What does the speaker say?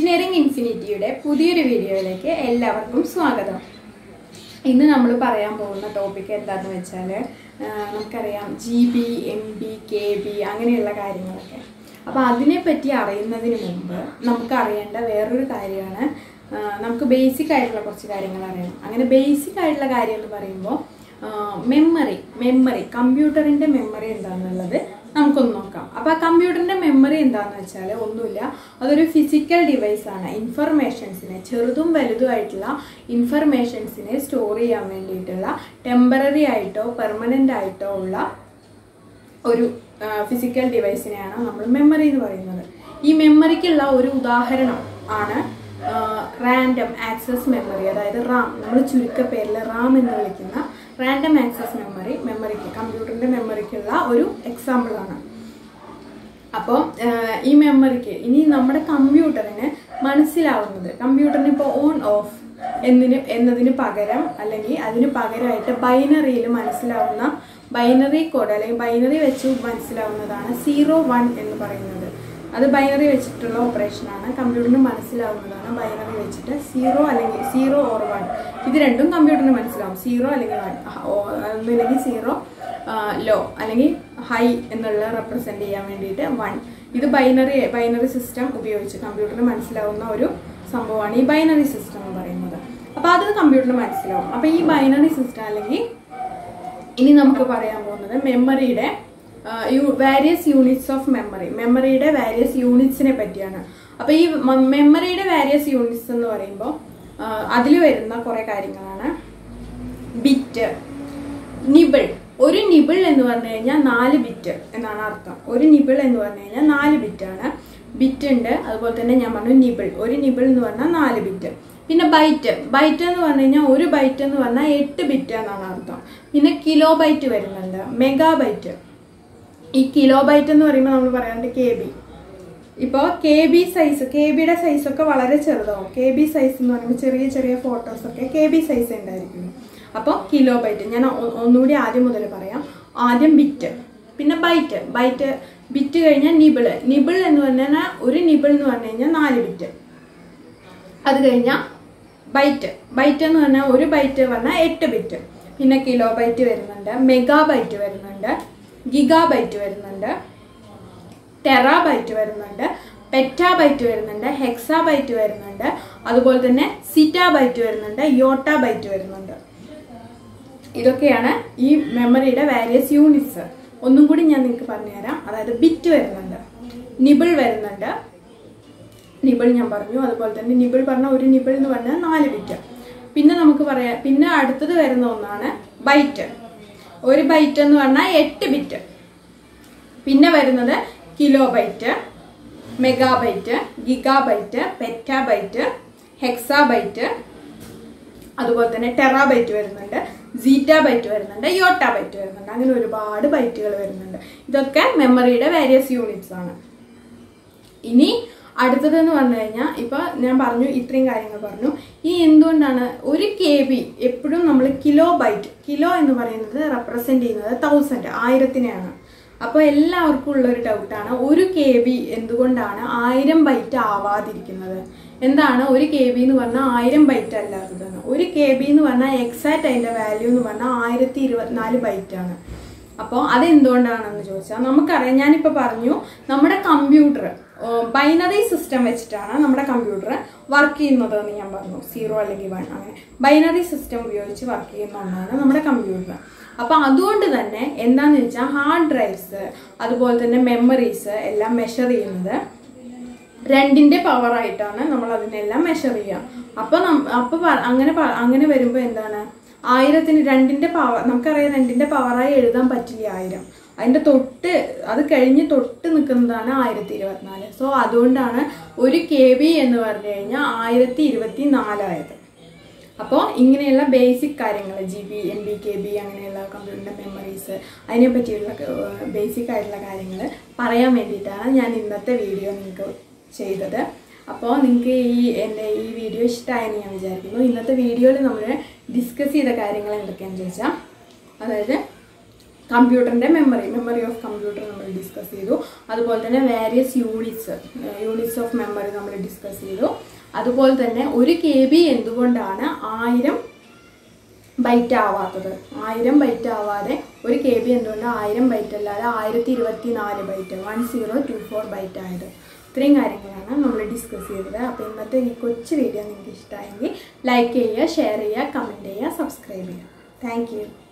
engineering ഇൻഫിനിറ്റിയുടെ പുതിയൊരു വീഡിയോയിലേക്ക് എല്ലാവർക്കും സ്വാഗതം ഇന്ന് നമ്മൾ പറയാൻ പോകുന്ന ടോപ്പിക് എന്താണെന്ന് വെച്ചാൽ നമുക്കറിയാം G B M B K B അങ്ങനെയുള്ള കാര്യങ്ങളൊക്കെ അപ്പോൾ അതിനെപ്പറ്റി അറിയുന്നതിന് മുമ്പ് നമുക്ക് അറിയേണ്ട വേറൊരു കാര്യമാണ് ആ, നമുക്ക് ബേസിക് ആയിട്ടുള്ള കുറച്ച് കാര്യങ്ങൾ അറിയണം അങ്ങനെ ബേസിക് ആയിട്ടുള്ള കാര്യം എന്ന് പറയുമ്പോൾ മെമ്മറി മെമ്മറി കമ്പ്യൂട്ടറിൻ്റെ മെമ്മറി എന്താണെന്നുള്ളത് നമുക്കൊന്ന് നോക്കാം അപ്പോൾ ആ കമ്പ്യൂട്ടറിൻ്റെ മെമ്മറി എന്താണെന്ന് വെച്ചാൽ ഒന്നുമില്ല അതൊരു ഫിസിക്കൽ ഡിവൈസ് ആണ് ഇൻഫർമേഷൻസിനെ ചെറുതും വലുതുമായിട്ടുള്ള ഇൻഫർമേഷൻസിനെ സ്റ്റോർ ചെയ്യാൻ വേണ്ടിയിട്ടുള്ള ടെമ്പററി ആയിട്ടോ പെർമനൻ്റ് ആയിട്ടോ ഉള്ള ഒരു ഫിസിക്കൽ ഡിവൈസിനെയാണ് നമ്മൾ മെമ്മറി എന്ന് പറയുന്നത് ഈ മെമ്മറിക്കുള്ള ഒരു ഉദാഹരണം ആണ് റാൻഡം ആക്സസ് മെമ്മറി അതായത് റാം നമ്മൾ ചുരുക്കപ്പേരിൽ റാം എന്ന് വിളിക്കുന്ന റാൻഡം ആക്സസ് മെമ്മറി മെമ്മറിക്ക് കമ്പ്യൂട്ടറിൻ്റെ മെമ്മറിക്കുള്ള ഒരു എക്സാമ്പിളാണ് അപ്പോൾ ഈ മെമ്മറിക്ക് ഇനി നമ്മുടെ കമ്പ്യൂട്ടറിന് മനസ്സിലാവുന്നത് കമ്പ്യൂട്ടറിന് ഇപ്പോൾ ഓൺ ഓഫ് എന്നതിന് എന്നതിന് പകരം അല്ലെങ്കിൽ അതിന് പകരമായിട്ട് ബൈനറിയിൽ മനസ്സിലാവുന്ന ബൈനറി കോഡ് അല്ലെങ്കിൽ ബൈനറി വെച്ച് മനസ്സിലാവുന്നതാണ് സീറോ വൺ എന്ന് പറയുന്നത് അത് ബൈനറി വെച്ചിട്ടുള്ള ഓപ്പറേഷനാണ് കമ്പ്യൂട്ടറിന് മനസ്സിലാവുന്നതാണ് ബൈനറി വെച്ചിട്ട് സീറോ അല്ലെങ്കിൽ സീറോ ഓർ വൺ ഇത് രണ്ടും കമ്പ്യൂട്ടറിന് മനസ്സിലാവും സീറോ അല്ലെങ്കിൽ വൺ ഒന്നില്ലെങ്കിൽ സീറോ ലോ അല്ലെങ്കിൽ ഹൈ എന്നുള്ള റെപ്രസെൻ്റ് ചെയ്യാൻ വേണ്ടിയിട്ട് വൺ ഇത് ബൈനറി ബൈനറി സിസ്റ്റം ഉപയോഗിച്ച് കമ്പ്യൂട്ടറിന് മനസ്സിലാവുന്ന ഒരു സംഭവമാണ് ഈ ബൈനറി സിസ്റ്റം എന്ന് പറയുന്നത് അപ്പോൾ അത് കമ്പ്യൂട്ടറിന് മനസ്സിലാവും അപ്പോൾ ഈ ബൈനറി സിസ്റ്റം അല്ലെങ്കിൽ ഇനി നമുക്ക് പറയാൻ പോകുന്നത് മെമ്മറിയുടെ വാരിയസ് യൂണിറ്റ്സ് ഓഫ് മെമ്മറി മെമ്മറിയുടെ വാരിയസ് യൂണിറ്റ്സിനെ പറ്റിയാണ് അപ്പോൾ ഈ മെമ്മറിയുടെ വാരിയസ് യൂണിറ്റ്സ് എന്ന് പറയുമ്പോൾ അതിൽ വരുന്ന കുറേ കാര്യങ്ങളാണ് ബിറ്റ് നിബിൾ ഒരു നിബിൾ എന്ന് പറഞ്ഞു കഴിഞ്ഞാൽ നാല് ബിറ്റ് എന്നാണ് അർത്ഥം ഒരു നിബിൾ എന്ന് പറഞ്ഞു കഴിഞ്ഞാൽ നാല് ബിറ്റാണ് ബിറ്റ് ഉണ്ട് അതുപോലെ തന്നെ ഞാൻ പറഞ്ഞു നിബിൾ ഒരു നിബിൾ എന്ന് പറഞ്ഞാൽ നാല് ബിറ്റ് പിന്നെ ബൈറ്റ് ബൈറ്റ് എന്ന് പറഞ്ഞു കഴിഞ്ഞാൽ ഒരു ബൈറ്റ് എന്ന് പറഞ്ഞാൽ എട്ട് ബിറ്റ് എന്നാണ് അർത്ഥം പിന്നെ കിലോ ബൈറ്റ് വരുന്നുണ്ട് മെഗാ ബൈറ്റ് ഈ കിലോ ബൈറ്റ് എന്ന് പറയുമ്പോൾ നമ്മൾ പറയാറുണ്ട് കെ ബി ഇപ്പോൾ കെ ബി സൈസ് കെ ബിയുടെ സൈസൊക്കെ വളരെ ചെറുതാവും കെ ബി സൈസ് എന്ന് പറയുമ്പോൾ ചെറിയ ചെറിയ ഫോട്ടോസൊക്കെ കെ ബി സൈസ് ഉണ്ടായിരിക്കും അപ്പോൾ കിലോ ബൈറ്റ് ഞാൻ ഒ- ഒന്നുകൂടി ആദ്യം മുതൽ പറയാം ആദ്യം ബിറ്റ് പിന്നെ ബൈറ്റ് ബൈറ്റ് ബിറ്റ് കഴിഞ്ഞാൽ നിബിള് നിബിൾ എന്ന് പറഞ്ഞാൽ ഒരു നിബിൾ എന്ന് പറഞ്ഞു കഴിഞ്ഞാൽ നാല് ബിറ്റ് അത് കഴിഞ്ഞാൽ ബൈറ്റ് ബൈറ്റ് എന്ന് പറഞ്ഞാൽ ഒരു ബൈറ്റ് പറഞ്ഞാൽ എട്ട് ബിറ്റ് പിന്നെ കിലോ ബൈറ്റ് വരുന്നുണ്ട് മെഗാ ബൈറ്റ് വരുന്നുണ്ട് ഗിഗാ ബൈറ്റ് വരുന്നുണ്ട് ടെറാ ബൈറ്റ് വരുന്നുണ്ട് പെറ്റാ ബൈറ്റ് വരുന്നുണ്ട് ഹെക്സാ ബൈറ്റ് വരുന്നുണ്ട് അതുപോലെ തന്നെ സിറ്റാ ബൈറ്റ് വരുന്നുണ്ട് യോട്ട ബൈറ്റ് വരുന്നുണ്ട് ഇതൊക്കെയാണ് ഈ മെമ്മറിയുടെ വാരിയസ് യൂണിറ്റ്സ് ഒന്നും കൂടി ഞാൻ നിങ്ങൾക്ക് പറഞ്ഞുതരാം അതായത് ബിറ്റ് വരുന്നുണ്ട് നിബിൾ വരുന്നുണ്ട് നിബിൾ ഞാൻ പറഞ്ഞു അതുപോലെ തന്നെ നിബിൾ പറഞ്ഞ ഒരു നിബിൾ എന്ന് പറഞ്ഞാൽ നാല് ബിറ്റ് പിന്നെ നമുക്ക് പറയാം പിന്നെ അടുത്തത് വരുന്ന ഒന്നാണ് ബൈറ്റ് ഒരു ബൈറ്റ് എന്ന് പറഞ്ഞാൽ എട്ട് ബിറ്റ് പിന്നെ വരുന്നത് kilobyte megabyte gigabyte petabyte hexabyte അതുപോലെ തന്നെ ടെറാബൈറ്റ് വരുന്നുണ്ട് ബൈറ്റ് വരുന്നുണ്ട് യോട്ടാബൈറ്റ് വരുന്നുണ്ട് അങ്ങനെ ഒരുപാട് ബൈറ്റുകൾ വരുന്നുണ്ട് ഇതൊക്കെ മെമ്മറിയുടെ വേരിയസ് യൂണിറ്റ്സ് ആണ് ഇനി അടുത്തതെന്ന് പറഞ്ഞു കഴിഞ്ഞാൽ ഇപ്പോൾ ഞാൻ പറഞ്ഞു ഇത്രയും കാര്യങ്ങൾ പറഞ്ഞു ഈ എന്തുകൊണ്ടാണ് ഒരു കെ ബി എപ്പോഴും നമ്മൾ കിലോ ബൈറ്റ് കിലോ എന്ന് പറയുന്നത് റെപ്രസെൻ്റ് ചെയ്യുന്നത് തൗസൻഡ് ആയിരത്തിനെയാണ് അപ്പോൾ എല്ലാവർക്കും ഉള്ളൊരു ഡൗട്ടാണ് ഒരു കെ ബി എന്തുകൊണ്ടാണ് ആയിരം ബൈറ്റ് ആവാതിരിക്കുന്നത് എന്താണ് ഒരു കെ ബി എന്ന് പറഞ്ഞാൽ ആയിരം ബൈറ്റ് അല്ലാത്തതെന്ന് ഒരു കെ ബി എന്ന് പറഞ്ഞാൽ എക്സാക്റ്റ് അതിൻ്റെ വാല്യൂ എന്ന് പറഞ്ഞാൽ ആയിരത്തി ഇരുപത്തിനാല് ബൈറ്റാണ് അപ്പോൾ അതെന്തുകൊണ്ടാണെന്ന് ചോദിച്ചാൽ നമുക്കറിയാം ഞാനിപ്പോൾ പറഞ്ഞു നമ്മുടെ കമ്പ്യൂട്ടർ ബൈനറി സിസ്റ്റം വെച്ചിട്ടാണ് നമ്മുടെ കമ്പ്യൂട്ടർ വർക്ക് ചെയ്യുന്നത് എന്ന് ഞാൻ പറഞ്ഞു സീറോ അല്ലെങ്കിൽ വൺ അങ്ങനെ ബൈനറി സിസ്റ്റം ഉപയോഗിച്ച് വർക്ക് ചെയ്യുന്ന ഒന്നാണ് നമ്മുടെ കമ്പ്യൂട്ടർ അപ്പോൾ അതുകൊണ്ട് തന്നെ എന്താണെന്ന് വെച്ചാൽ ഹാർഡ് ഡ്രൈവ്സ് അതുപോലെ തന്നെ മെമ്മറീസ് എല്ലാം മെഷർ ചെയ്യുന്നത് രണ്ടിന്റെ പവർ ആയിട്ടാണ് നമ്മൾ അതിനെല്ലാം മെഷർ ചെയ്യുക അപ്പോൾ അപ്പോൾ അങ്ങനെ പ- അങ്ങനെ വരുമ്പോൾ എന്താണ് ആയിരത്തിന് രണ്ടിന്റെ പവർ നമുക്കറിയാം രണ്ടിന്റെ പവറായി എഴുതാൻ പറ്റില്ല ആയിരം അതിന്റെ തൊട്ട് അത് കഴിഞ്ഞ് തൊട്ട് നിൽക്കുന്നതാണ് ആയിരത്തി ഇരുപത്തിനാല് സോ അതുകൊണ്ടാണ് ഒരു കെ ബി എന്ന് പറഞ്ഞു കഴിഞ്ഞാൽ ആയിരത്തി ഇരുപത്തി നാലായത് അപ്പോൾ ഇങ്ങനെയുള്ള ബേസിക് കാര്യങ്ങൾ G B M B K B അങ്ങനെയുള്ള കമ്പ്യൂട്ടറിൻ്റെ മെമ്മറീസ് അതിനെ പറ്റിയുള്ള ബേസിക് ആയിട്ടുള്ള കാര്യങ്ങൾ പറയാൻ വേണ്ടിയിട്ടാണ് ഞാൻ ഇന്നത്തെ വീഡിയോ നിങ്ങൾക്ക് ചെയ്തത് അപ്പോൾ നിങ്ങൾക്ക് ഈ എൻ്റെ ഈ വീഡിയോ ഇഷ്ടമായെന്ന് ഞാൻ വിചാരിക്കുന്നു ഇന്നത്തെ വീഡിയോയിൽ നമ്മൾ ഡിസ്കസ് ചെയ്ത കാര്യങ്ങൾ എന്തൊക്കെയാണെന്ന് ചോദിച്ചാൽ അതായത് കമ്പ്യൂട്ടറിൻ്റെ മെമ്മറി മെമ്മറി ഓഫ് കമ്പ്യൂട്ടർ നമ്മൾ ഡിസ്കസ് ചെയ്തു അതുപോലെ തന്നെ various units units of memory നമ്മൾ ഡിസ്കസ് ചെയ്തു അതുപോലെ തന്നെ ഒരു കെ ബി എന്തുകൊണ്ടാണ് ആയിരം ബൈറ്റ് ആവാത്തത് ആയിരം ബൈറ്റ് ആവാതെ ഒരു കെ ബി എന്തുകൊണ്ട് ആയിരം ബൈറ്റ് അല്ലാതെ ആയിരത്തി ഇരുപത്തി നാല് byte one zero two four byte ആയത് ഇത്രയും കാര്യങ്ങളാണ് നമ്മൾ ഡിസ്കസ് ചെയ്തത് അപ്പോൾ ഇന്നത്തെ ഈ കൊച്ചു വീഡിയോ നിങ്ങൾക്ക് ഇഷ്ടമായെങ്കിൽ ലൈക്ക് ചെയ്യുക ഷെയർ ചെയ്യുക കമൻറ്റ് ചെയ്യുക സബ്സ്ക്രൈബ് ചെയ്യുക താങ്ക് യു